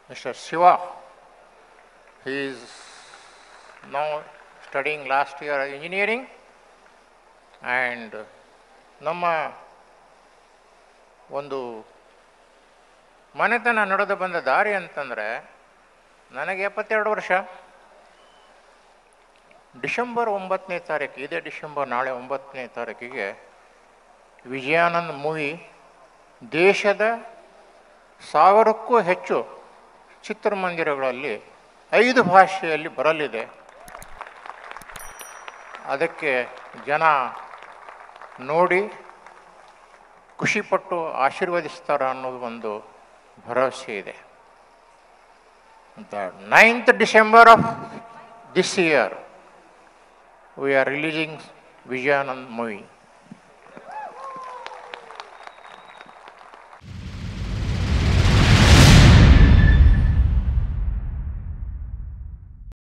Mr. Shiva. He is now studying last year engineering and ನಮ್ಮ ಒಂದು ಮನೆತನ ನಡೆದು ಬಂದ ದಾರಿ ಅಂತಂದರೆ ನನಗೆ ಎಪ್ಪತ್ತೆರಡು ವರ್ಷ ಡಿಸೆಂಬರ್ ಒಂಬತ್ತನೇ ತಾರೀಕು ಇದೇ ಡಿಸೆಂಬರ್ ನಾಳೆ ಒಂಬತ್ತನೇ ತಾರೀಕಿಗೆ ವಿಜಯಾನಂದ್ ಮೂವಿ ದೇಶದ ಸಾವಿರಕ್ಕೂ ಹೆಚ್ಚು ಚಿತ್ರಮಂದಿರಗಳಲ್ಲಿ ಐದು ಭಾಷೆಯಲ್ಲಿ ಬರಲಿದೆ ಅದಕ್ಕೆ ಜನ ನೋಡಿ ಖುಷಿಪಟ್ಟು ಆಶೀರ್ವದಿಸ್ತಾರ ಅನ್ನೋದು ಒಂದು ಭರವಸೆ ಇದೆ the ninth December of this year we are releasing Vijayanand movie.